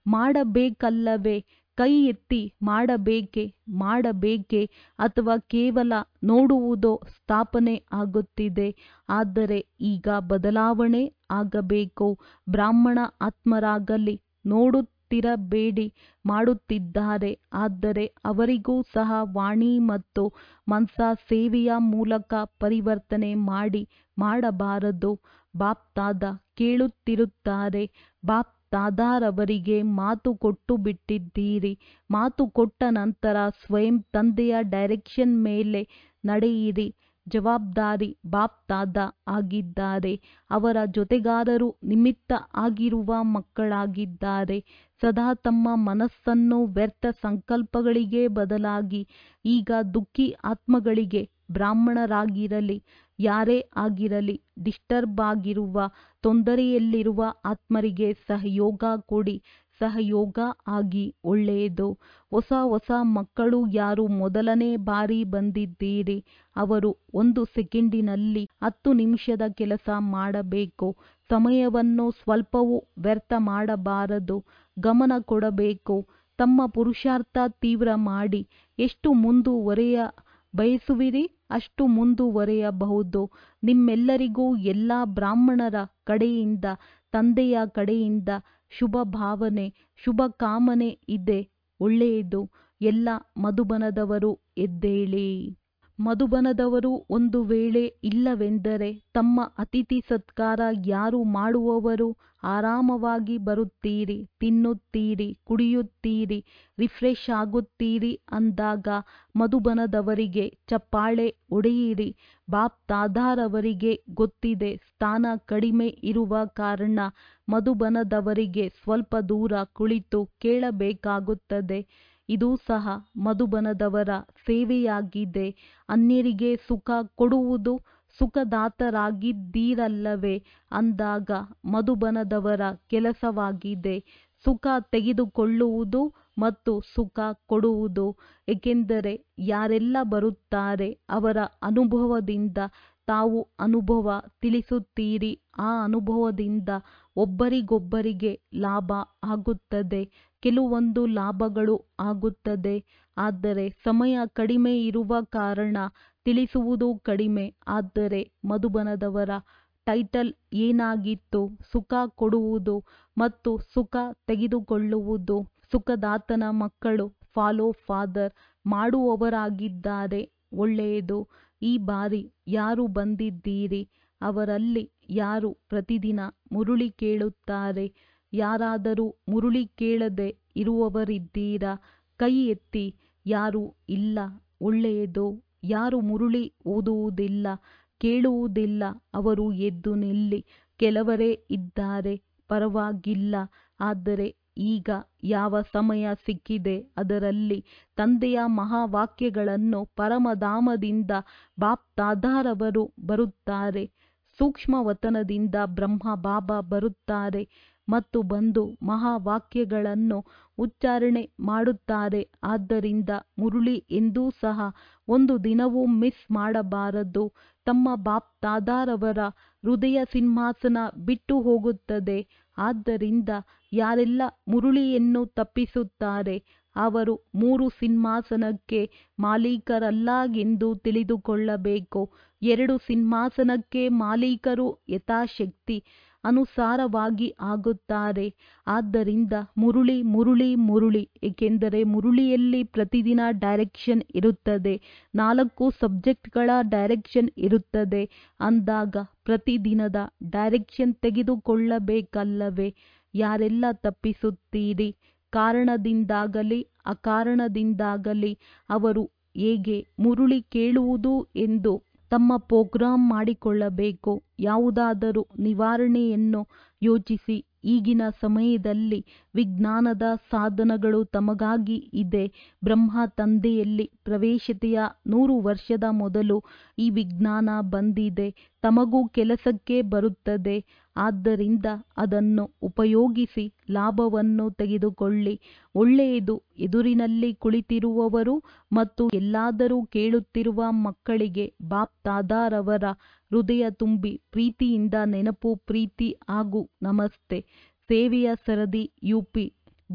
ಮಾಡಬೇಕಲ್ಲವೇ ಕೈ ಎತ್ತಿ ಮಾಡಬೇಕೆ ಮಾಡಬೇಕೆ ಅಥವಾ ಕೇವಲ ನೋಡುವುದೋ ಸ್ಥಾಪನೆ ಆಗುತ್ತಿದೆ ಆದರೆ ಈಗ ಬದಲಾವಣೆ ಆಗಬೇಕು ಬ್ರಾಹ್ಮಣ ಆತ್ಮರಾಗಲಿ ನೋಡುತ್ತಿರಬೇಡಿ ಮಾಡುತ್ತಿದ್ದಾರೆ ಆದರೆ ಅವರಿಗೂ ಸಹ ವಾಣಿ ಮತ್ತು ಮನ್ಸ ಸೇವೆಯ ಮೂಲಕ ಪರಿವರ್ತನೆ ಮಾಡಿ ಮಾಡಬಾರದು ಬಾಪ್ ತಾದ ಕೇಳುತ್ತಿರುತ್ತಾರೆ ಬಾಪ್ ತಾದಾರವರಿಗೆ ಮಾತು ಕೊಟ್ಟು ಬಿಟ್ಟಿದ್ದೀರಿ ಮಾತು ಕೊಟ್ಟ ನಂತರ ಸ್ವಯಂ ತಂದೆಯ ಡೈರೆಕ್ಷನ್ ಮೇಲೆ ನಡೆಯಿರಿ ಜವಾಬ್ದಾರಿ ಬಾಪ್ ತಾದ ಆಗಿದ್ದಾರೆ ಅವರ ಜೊತೆಗಾರರು ನಿಮಿತ್ತ ಆಗಿರುವ ಮಕ್ಕಳಾಗಿದ್ದಾರೆ ಸದಾ ತಮ್ಮ ಮನಸ್ಸನ್ನು ವ್ಯರ್ಥ ಸಂಕಲ್ಪಗಳಿಗೆ ಬದಲಾಗಿ ಈಗ ದುಃಖಿ ಆತ್ಮಗಳಿಗೆ ಬ್ರಾಹ್ಮಣರಾಗಿರಲಿ ಯಾರೇ ಆಗಿರಲಿ ಡಿಸ್ಟರ್ಬ್ ಆಗಿರುವ ತೊಂದರೆಯಲ್ಲಿರುವ ಆತ್ಮರಿಗೆ ಸಹಯೋಗ ಕೊಡಿ ಸಹಯೋಗ ಆಗಿ ಒಳ್ಳೆಯದು ಹೊಸ ಹೊಸ ಮಕ್ಕಳು ಯಾರು ಮೊದಲನೇ ಬಾರಿ ಬಂದಿದ್ದೀರಿ ಅವರು ಒಂದು ಸೆಕೆಂಡಿನಲ್ಲಿ ಹತ್ತು ನಿಮಿಷದ ಕೆಲಸ ಮಾಡಬೇಕು ಸಮಯವನ್ನು ಸ್ವಲ್ಪವೂ ವ್ಯರ್ಥ ಮಾಡಬಾರದು ಗಮನ ಕೊಡಬೇಕು ತಮ್ಮ ಪುರುಷಾರ್ಥ ತೀವ್ರ ಮಾಡಿ ಎಷ್ಟು ಮುಂದುವರೆಯ ಬಯಸುವಿರಿ ಅಷ್ಟು ಮುಂದುವರೆಯಬಹುದು ನಿಮ್ಮೆಲ್ಲರಿಗೂ ಎಲ್ಲ ಬ್ರಾಹ್ಮಣರ ಕಡೆಯಿಂದ ತಂದೆಯ ಕಡೆಯಿಂದ ಶುಭ ಭಾವನೆ ಶುಭ ಕಾಮನೆ ಇದೆ ಒಳ್ಳೆಯದು ಎಲ್ಲ ಮಧುಬನದವರು ಎದ್ದೇಳಿ ಮಧುಬನದವರು ಒಂದು ವೇಳೆ ಇಲ್ಲವೆಂದರೆ ತಮ್ಮ ಅತಿಥಿ ಸತ್ಕಾರ ಯಾರು ಮಾಡುವವರು ಆರಾಮವಾಗಿ ಬರುತ್ತೀರಿ ತಿನ್ನುತ್ತೀರಿ ಕುಡಿಯುತ್ತೀರಿ ರಿಫ್ರೆಶ್ ಆಗುತ್ತೀರಿ ಅಂದಾಗ ಮಧುಬನದವರಿಗೆ ಚಪ್ಪಾಳೆ ಹೊಡೆಯಿರಿ ಬಾಪ್ ತಾದಾರವರಿಗೆ ಗೊತ್ತಿದೆ ಸ್ಥಾನ ಕಡಿಮೆ ಇರುವ ಕಾರಣ ಮಧುಬನದವರಿಗೆ ಸ್ವಲ್ಪ ದೂರ ಕುಳಿತು ಕೇಳಬೇಕಾಗುತ್ತದೆ ಇದು ಸಹ ಮಧುಬನದವರ ಸೇವೆಯಾಗಿದೆ ಅನ್ಯರಿಗೆ ಸುಖ ಕೊಡುವುದು ಸುಖದಾತರಾಗಿದ್ದೀರಲ್ಲವೇ ಅಂದಾಗ ಮಧುಬನದವರ ಕೆಲಸವಾಗಿದೆ ಸುಖ ತೆಗೆದುಕೊಳ್ಳುವುದು ಮತ್ತು ಸುಖ ಕೊಡುವುದು ಏಕೆಂದರೆ ಯಾರೆಲ್ಲ ಬರುತ್ತಾರೆ ಅವರ ಅನುಭವದಿಂದ ತಾವು ಅನುಭವ ತಿಳಿಸುತ್ತೀರಿ ಆ ಅನುಭವದಿಂದ ಒಬ್ಬರಿಗೊಬ್ಬರಿಗೆ ಲಾಭ ಆಗುತ್ತದೆ ಕೆಲವೊಂದು ಲಾಭಗಳು ಆಗುತ್ತದೆ ಆದರೆ ಸಮಯ ಕಡಿಮೆ ಇರುವ ಕಾರಣ ತಿಳಿಸುವುದು ಕಡಿಮೆ ಆದರೆ ಮಧುಬನದವರ ಟೈಟಲ್ ಏನಾಗಿತ್ತು ಸುಖ ಕೊಡುವುದು ಮತ್ತು ಸುಖ ತೆಗೆದುಕೊಳ್ಳುವುದು ಸುಖದಾತನ ಮಕ್ಕಳು ಫಾಲೋ ಫಾದರ್ ಮಾಡುವವರಾಗಿದ್ದಾರೆ ಒಳ್ಳೆಯದು ಈ ಬಾರಿ ಯಾರು ಬಂದಿದ್ದೀರಿ ಅವರಲ್ಲಿ ಯಾರು ಪ್ರತಿದಿನ ಮುರುಳಿ ಕೇಳುತ್ತಾರೆ ಯಾರಾದರೂ ಮುರುಳಿ ಕೇಳದೆ ಇರುವವರಿದ್ದೀರಾ ಕೈ ಎತ್ತಿ ಯಾರು ಇಲ್ಲ ಒಳ್ಳೆಯದು ಯಾರು ಮುರುಳಿ ಓದುವುದಿಲ್ಲ ಕೇಳುವುದಿಲ್ಲ ಅವರು ಎದ್ದು ನಿಲ್ಲಿ ಕೆಲವರೇ ಇದ್ದಾರೆ ಪರವಾಗಿಲ್ಲ ಆದರೆ ಈಗ ಯಾವ ಸಮಯ ಸಿಕ್ಕಿದೆ ಅದರಲ್ಲಿ ತಂದೆಯ ಮಹಾವಾಕ್ಯಗಳನ್ನು ಪರಮಧಾಮದಿಂದ ಬಾಪ್ ತಾದಾರವರು ಬರುತ್ತಾರೆ ಸೂಕ್ಷ್ಮವತನದಿಂದ ಬ್ರಹ್ಮ ಬಾಬಾ ಬರುತ್ತಾರೆ ಮತ್ತು ಬಂದು ಮಹಾವಾಕ್ಯಗಳನ್ನು ಉಚ್ಚಾರಣೆ ಮಾಡುತ್ತಾರೆ ಆದ್ದರಿಂದ ಮುರುಳಿ ಎಂದೂ ಸಹ ಒಂದು ದಿನವೂ ಮಿಸ್ ಮಾಡಬಾರದು ತಮ್ಮ ಬಾಪ್ ತಾದಾರವರ ಹೃದಯ ಸಿಂಹಾಸನ ಬಿಟ್ಟು ಹೋಗುತ್ತದೆ ಆದ್ದರಿಂದ ಯಾರೆಲ್ಲ ಮುರುಳಿಯನ್ನು ತಪ್ಪಿಸುತ್ತಾರೆ ಅವರು ಮೂರು ಸಿಂಹಾಸನಕ್ಕೆ ಮಾಲೀಕರಲ್ಲ ಎಂದು ತಿಳಿದುಕೊಳ್ಳಬೇಕು ಎರಡು ಸಿಂಹಾಸನಕ್ಕೆ ಮಾಲೀಕರು ಯಥಾಶಕ್ತಿ ಅನುಸಾರವಾಗಿ ಆಗುತ್ತಾರೆ ಆದ್ದರಿಂದ ಮುರುಳಿ ಮುರುಳಿ ಮುರುಳಿ ಏಕೆಂದರೆ ಮುರುಳಿಯಲ್ಲಿ ಪ್ರತಿದಿನ ಡೈರೆಕ್ಷನ್ ಇರುತ್ತದೆ ನಾಲ್ಕು ಸಬ್ಜೆಕ್ಟ್ಗಳ ಡೈರೆಕ್ಷನ್ ಇರುತ್ತದೆ ಅಂದಾಗ ಪ್ರತಿದಿನದ ಡೈರೆಕ್ಷನ್ ತೆಗೆದುಕೊಳ್ಳಬೇಕಲ್ಲವೇ ಯಾರೆಲ್ಲ ತಪ್ಪಿಸುತ್ತೀರಿ ಕಾರಣದಿಂದಾಗಲಿ ಅಕಾರಣದಿಂದಾಗಲಿ ಅವರು ಹೇಗೆ ಮುರುಳಿ ಕೇಳುವುದು ಎಂದು ತಮ್ಮ ಪ್ರೋಗ್ರಾಂ ಮಾಡಿಕೊಳ್ಳಬೇಕು ಯಾವುದಾದರೂ ನಿವಾರಣೆಯನ್ನು ಯೋಚಿಸಿ ಈಗಿನ ಸಮಯದಲ್ಲಿ ವಿಜ್ಞಾನದ ಸಾಧನಗಳು ತಮಗಾಗಿ ಇದೆ ಬ್ರಹ್ಮ ತಂದೆಯಲ್ಲಿ ಪ್ರವೇಶತೆಯ ನೂರು ವರ್ಷದ ಮೊದಲು ಈ ವಿಜ್ಞಾನ ಬಂದಿದೆ ತಮಗೂ ಕೆಲಸಕ್ಕೆ ಬರುತ್ತದೆ ಆದ್ದರಿಂದ ಅದನ್ನು ಉಪಯೋಗಿಸಿ ಲಾಭವನ್ನು ತೆಗೆದುಕೊಳ್ಳಿ ಒಳ್ಳೆಯದು ಎದುರಿನಲ್ಲಿ ಕುಳಿತಿರುವವರು ಮತ್ತು ಎಲ್ಲಾದರೂ ಕೇಳುತ್ತಿರುವ ಮಕ್ಕಳಿಗೆ ಬಾಪ್ ದಾದಾರವರ ಹೃದಯ ತುಂಬಿ ಪ್ರೀತಿಯಿಂದ ನೆನಪು ಪ್ರೀತಿ ಹಾಗೂ ನಮಸ್ತೆ ಸೇವೆಯ ಸರದಿ ಯುಪಿ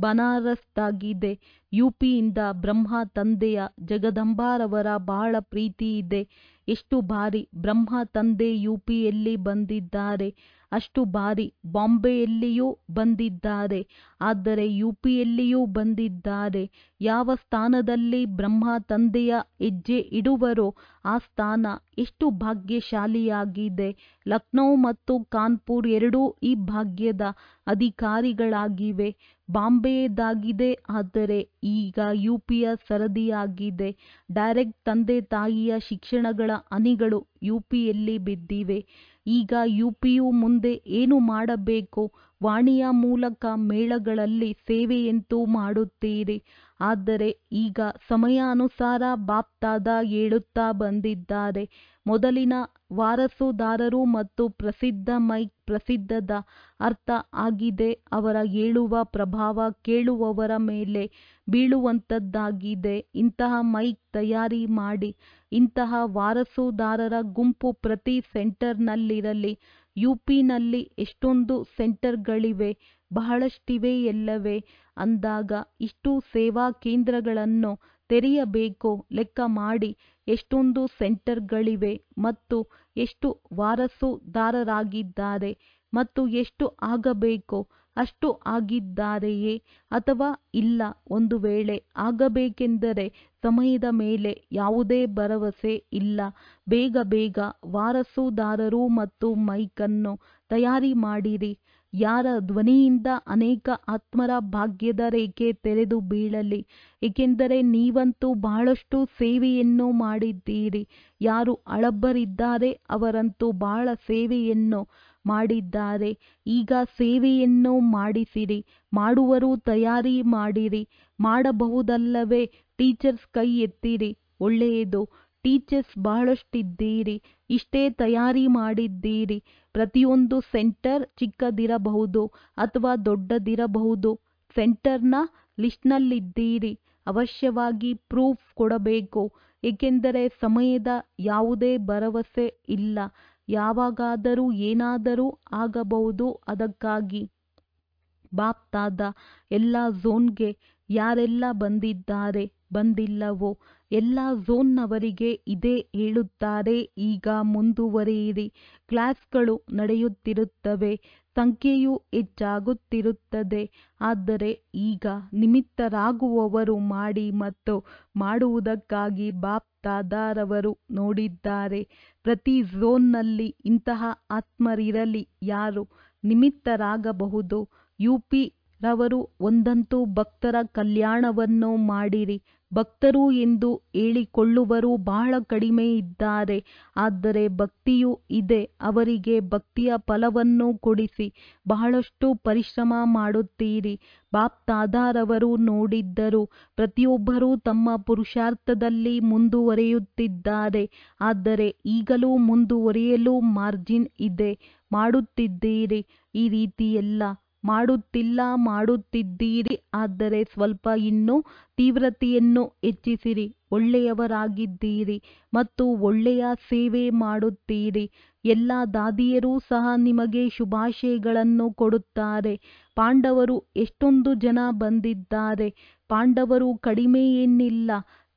ಬನಾರಸ್ದಾಗಿದೆ ಯುಪಿಯಿಂದ ಬ್ರಹ್ಮ ತಂದೆಯ ಜಗದಂಬಾರವರ ಬಹಳ ಪ್ರೀತಿ ಇದೆ ಎಷ್ಟು ಬಾರಿ ಬ್ರಹ್ಮ ತಂದೆ ಯುಪಿಯಲ್ಲಿ ಬಂದಿದ್ದಾರೆ ಅಷ್ಟು ಬಾರಿ ಬಾಂಬೆಯಲ್ಲಿಯೂ ಬಂದಿದ್ದಾರೆ ಆದರೆ ಯುಪಿಯಲ್ಲಿಯೂ ಬಂದಿದ್ದಾರೆ ಯಾವ ಸ್ಥಾನದಲ್ಲಿ ಬ್ರಹ್ಮ ತಂದೆಯ ಹೆಜ್ಜೆ ಇಡುವರೋ ಆ ಸ್ಥಾನ ಎಷ್ಟು ಭಾಗ್ಯಶಾಲಿಯಾಗಿದೆ ಲಕ್ನೋ ಮತ್ತು ಕಾನ್ಪುರ್ ಎರಡೂ ಈ ಭಾಗ್ಯದ ಅಧಿಕಾರಿಗಳಾಗಿವೆ ಬಾಂಬೆಯದಾಗಿದೆ ಆದರೆ ಈಗ ಯುಪಿಯ ಸರದಿಯಾಗಿದೆ ಡೈರೆಕ್ಟ್ ತಂದೆ ತಾಯಿಯ ಶಿಕ್ಷಣಗಳ ಹನಿಗಳು ಯುಪಿಯಲ್ಲಿ ಬಿದ್ದಿವೆ ಈಗ ಯುಪಿಯು ಮುಂದೆ ಏನು ಮಾಡಬೇಕು ವಾಣಿಯ ಮೂಲಕ ಮೇಳಗಳಲ್ಲಿ ಸೇವೆಯಂತೂ ಮಾಡುತ್ತೀರಿ ಆದರೆ ಈಗ ಸಮಯಾನುಸಾರ ಬಾಪ್ದಾದ ಹೇಳುತ್ತಾ ಬಂದಿದ್ದಾರೆ ಮೊದಲಿನ ವಾರಸುದಾರರು ಮತ್ತು ಪ್ರಸಿದ್ಧ ಮೈಕ್ ಪ್ರಸಿದ್ಧದ ಅರ್ಥ ಆಗಿದೆ ಅವರ ಹೇಳುವ ಪ್ರಭಾವ ಕೇಳುವವರ ಮೇಲೆ ಬೀಳುವಂತದ್ದಾಗಿದೆ ಇಂತಹ ಮೈಕ್ ತಯಾರಿ ಮಾಡಿ ಇಂತಹ ವಾರಸುದಾರರ ಗುಂಪು ಪ್ರತಿ ಸೆಂಟರ್ನಲ್ಲಿರಲಿ ಯುಪಿನಲ್ಲಿ ಎಷ್ಟೊಂದು ಸೆಂಟರ್ಗಳಿವೆ ಬಹಳಷ್ಟಿವೆ ಎಲ್ಲವೇ ಅಂದಾಗ ಇಷ್ಟು ಸೇವಾ ಕೇಂದ್ರಗಳನ್ನು ತೆರೆಯಬೇಕು ಲೆಕ್ಕ ಮಾಡಿ ಎಷ್ಟೊಂದು ಸೆಂಟರ್ಗಳಿವೆ ಮತ್ತು ಎಷ್ಟು ವಾರಸುದಾರರಾಗಿದ್ದಾರೆ ಮತ್ತು ಎಷ್ಟು ಆಗಬೇಕು ಅಷ್ಟು ಆಗಿದ್ದಾರೆಯೇ ಅಥವಾ ಇಲ್ಲ ಒಂದು ವೇಳೆ ಆಗಬೇಕೆಂದರೆ ಸಮಯದ ಮೇಲೆ ಯಾವುದೇ ಭರವಸೆ ಇಲ್ಲ ಬೇಗ ಬೇಗ ವಾರಸುದಾರರು ಮತ್ತು ಮೈಕನ್ನು ತಯಾರಿ ಮಾಡಿರಿ ಯಾರ ಧ್ವನಿಯಿಂದ ಅನೇಕ ಆತ್ಮರ ಭಾಗ್ಯದ ರೇಖೆ ತೆರೆದು ಬೀಳಲಿ ಏಕೆಂದರೆ ನೀವಂತೂ ಬಹಳಷ್ಟು ಸೇವೆಯನ್ನು ಮಾಡಿದ್ದೀರಿ ಯಾರು ಹಳಬರಿದ್ದಾರೆ ಅವರಂತೂ ಬಹಳ ಸೇವೆಯನ್ನು ಮಾಡಿದ್ದಾರೆ ಈಗ ಸೇವೆಯನ್ನು ಮಾಡಿಸಿರಿ ಮಾಡುವರು ತಯಾರಿ ಮಾಡಿರಿ ಮಾಡಬಹುದಲ್ಲವೇ ಟೀಚರ್ಸ್ ಕೈ ಎತ್ತಿರಿ ಒಳ್ಳೆಯದು ಟೀಚರ್ಸ್ ಬಹಳಷ್ಟಿದ್ದೀರಿ ಇಷ್ಟೇ ತಯಾರಿ ಮಾಡಿದ್ದೀರಿ ಪ್ರತಿಯೊಂದು ಸೆಂಟರ್ ಚಿಕ್ಕದಿರಬಹುದು ಅಥವಾ ದೊಡ್ಡದಿರಬಹುದು ಸೆಂಟರ್ನ ಲಿಸ್ಟ್ನಲ್ಲಿದ್ದೀರಿ ಅವಶ್ಯವಾಗಿ ಪ್ರೂಫ್ ಕೊಡಬೇಕು ಏಕೆಂದರೆ ಸಮಯದ ಯಾವುದೇ ಭರವಸೆ ಇಲ್ಲ ಯಾವಾಗಾದರೂ ಏನಾದರೂ ಆಗಬಹುದು ಅದಕ್ಕಾಗಿ ಬಾಪ್ ದಾದ ಎಲ್ಲ ಝೋನ್ಗೆ ಯಾರೆಲ್ಲ ಬಂದಿದ್ದಾರೆ ಬಂದಿಲ್ಲವೋ ಎಲ್ಲ ಝೋನ್ನವರಿಗೆ ಇದೇ ಹೇಳುತ್ತಾರೆ ಈಗ ಮುಂದುವರಿಯಿರಿ ಕ್ಲಾಸ್ಗಳು ನಡೆಯುತ್ತಿರುತ್ತವೆ ಸಂಖ್ಯೆಯು ಹೆಚ್ಚಾಗುತ್ತಿರುತ್ತದೆ ಆದರೆ ಈಗ ನಿಮಿತ್ತರಾಗುವವರು ಮಾಡಿ ಮತ್ತು ಮಾಡುವುದಕ್ಕಾಗಿ ಬಾಪ್ ದಾದಾರವರು ನೋಡಿದ್ದಾರೆ ಪ್ರತಿ ಝೋನ್ನಲ್ಲಿ ಇಂತಹ ಆತ್ಮರಿರಲಿ ಯಾರು ನಿಮಿತ್ತರಾಗಬಹುದು ಯುಪಿ ರವರು ಒಂದಂತೂ ಭಕ್ತರ ಕಲ್ಯಾಣವನ್ನು ಮಾಡಿರಿ ಭಕ್ತರು ಎಂದು ಹೇಳಿಕೊಳ್ಳುವರು ಬಹಳ ಕಡಿಮೆ ಇದ್ದಾರೆ ಆದರೆ ಭಕ್ತಿಯೂ ಇದೆ ಅವರಿಗೆ ಭಕ್ತಿಯ ಫಲವನ್ನು ಕೊಡಿಸಿ ಬಹಳಷ್ಟು ಪರಿಶ್ರಮ ಮಾಡುತ್ತೀರಿ ಬಾಪ್ ದಾದಾರವರು ನೋಡಿದ್ದರು ಪ್ರತಿಯೊಬ್ಬರೂ ತಮ್ಮ ಪುರುಷಾರ್ಥದಲ್ಲಿ ಮುಂದುವರಿಯುತ್ತಿದ್ದಾರೆ ಆದರೆ ಈಗಲೂ ಮುಂದುವರಿಯಲು ಮಾರ್ಜಿನ್ ಇದೆ ಮಾಡುತ್ತಿದ್ದೀರಿ ಈ ರೀತಿಯೆಲ್ಲ ಮಾಡುತ್ತಿಲ್ಲ ಮಾಡುತ್ತಿದ್ದೀರಿ ಆದರೆ ಸ್ವಲ್ಪ ಇನ್ನೂ ತೀವ್ರತೆಯನ್ನು ಹೆಚ್ಚಿಸಿರಿ ಒಳ್ಳೆಯವರಾಗಿದ್ದೀರಿ ಮತ್ತು ಒಳ್ಳೆಯ ಸೇವೆ ಮಾಡುತ್ತೀರಿ ಎಲ್ಲ ದಾದಿಯರೂ ಸಹ ನಿಮಗೆ ಶುಭಾಶಯಗಳನ್ನು ಕೊಡುತ್ತಾರೆ ಪಾಂಡವರು ಎಷ್ಟೊಂದು ಜನ ಬಂದಿದ್ದಾರೆ ಪಾಂಡವರು ಕಡಿಮೆ ಏನಿಲ್ಲ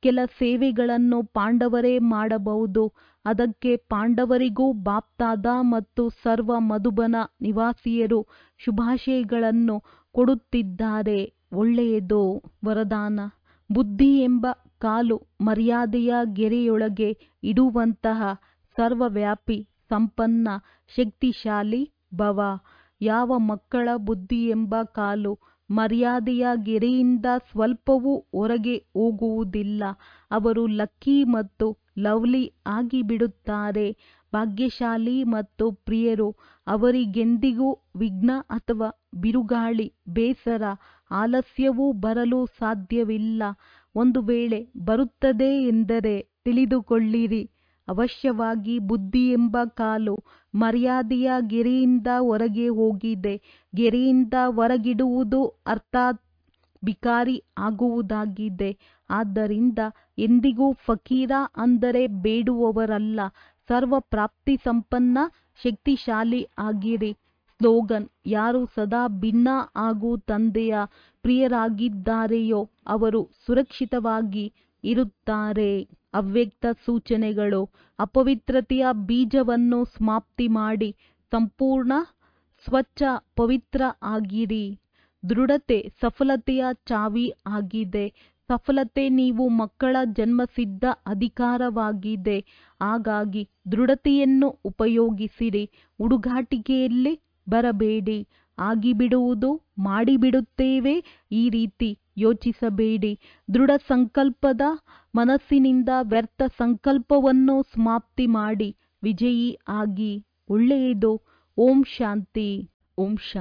ಕೆಲ ಸೇವೆಗಳನ್ನು ಪಾಂಡವರೇ ಮಾಡಬಹುದು ಅದಕ್ಕೆ ಪಾಂಡವರಿಗೂ ಬಾಪ್ತಾದ ಮತ್ತು ಸರ್ವ ಮಧುಬನ ನಿವಾಸಿಯರು ಶುಭಾಶಯಗಳನ್ನು ಕೊಡುತ್ತಿದ್ದಾರೆ ಒಳ್ಳೆಯದು ವರದಾನ ಬುದ್ಧಿ ಎಂಬ ಕಾಲು ಮರ್ಯಾದೆಯ ಗೆರೆಯೊಳಗೆ ಇಡುವಂತಹ ಸರ್ವವ್ಯಾಪಿ ಸಂಪನ್ನ ಶಕ್ತಿಶಾಲಿ ಭವ ಯಾವ ಮಕ್ಕಳ ಬುದ್ಧಿ ಎಂಬ ಕಾಲು ಮರ್ಯಾದೆಯ ಗೆರೆಯಿಂದ ಸ್ವಲ್ಪವೂ ಹೊರಗೆ ಹೋಗುವುದಿಲ್ಲ ಅವರು ಲಕ್ಕಿ ಮತ್ತು ಲವ್ಲಿ ಆಗಿಬಿಡುತ್ತಾರೆ ಭಾಗ್ಯಶಾಲಿ ಮತ್ತು ಪ್ರಿಯರು ಅವರಿಗೆಂದಿಗೂ ವಿಘ್ನ ಅಥವಾ ಬಿರುಗಾಳಿ ಬೇಸರ ಆಲಸ್ಯವೂ ಬರಲು ಸಾಧ್ಯವಿಲ್ಲ ಒಂದು ವೇಳೆ ಬರುತ್ತದೆ ಎಂದರೆ ತಿಳಿದುಕೊಳ್ಳಿರಿ ಅವಶ್ಯವಾಗಿ ಬುದ್ಧಿ ಎಂಬ ಕಾಲು ಮರ್ಯಾದೆಯ ಗೆರೆಯಿಂದ ಹೊರಗೆ ಹೋಗಿದೆ ಗೆರೆಯಿಂದ ಹೊರಗಿಡುವುದು ಅರ್ಥಾತ್ ಭಿಕಾರಿ ಆಗುವುದಾಗಿದೆ ಆದ್ದರಿಂದ ಎಂದಿಗೂ ಫಕೀರ ಅಂದರೆ ಬೇಡುವವರಲ್ಲ ಸರ್ವ ಪ್ರಾಪ್ತಿ ಸಂಪನ್ನ ಶಕ್ತಿಶಾಲಿ ಆಗಿರಿ ಸ್ಲೋಗನ್ ಯಾರು ಸದಾ ಭಿನ್ನ ಹಾಗೂ ತಂದೆಯ ಪ್ರಿಯರಾಗಿದ್ದಾರೆಯೋ ಅವರು ಸುರಕ್ಷಿತವಾಗಿ ಇರುತ್ತಾರೆ ಅವ್ಯಕ್ತ ಸೂಚನೆಗಳು ಅಪವಿತ್ರತೆಯ ಬೀಜವನ್ನು ಸಮಾಪ್ತಿ ಮಾಡಿ ಸಂಪೂರ್ಣ ಸ್ವಚ್ಛ ಪವಿತ್ರ ಆಗಿರಿ ದೃಢತೆ ಸಫಲತೆಯ ಚಾವಿ ಆಗಿದೆ ಸಫಲತೆ ನೀವು ಮಕ್ಕಳ ಜನ್ಮಸಿದ್ಧ ಅಧಿಕಾರವಾಗಿದೆ ಹಾಗಾಗಿ ದೃಢತೆಯನ್ನು ಉಪಯೋಗಿಸಿರಿ ಹುಡುಗಾಟಿಕೆಯಲ್ಲಿ ಬರಬೇಡಿ ಆಗಿಬಿಡುವುದು ಮಾಡಿಬಿಡುತ್ತೇವೆ ಈ ರೀತಿ ಯೋಚಿಸಬೇಡಿ ದೃಢ ಸಂಕಲ್ಪದ ಮನಸ್ಸಿನಿಂದ ವ್ಯರ್ಥ ಸಂಕಲ್ಪವನ್ನು ಸಮಾಪ್ತಿ ಮಾಡಿ ವಿಜಯಿ ಆಗಿ ಒಳ್ಳೆಯದು ಓಂ ಶಾಂತಿ ಓಂ ಶಾಂತಿ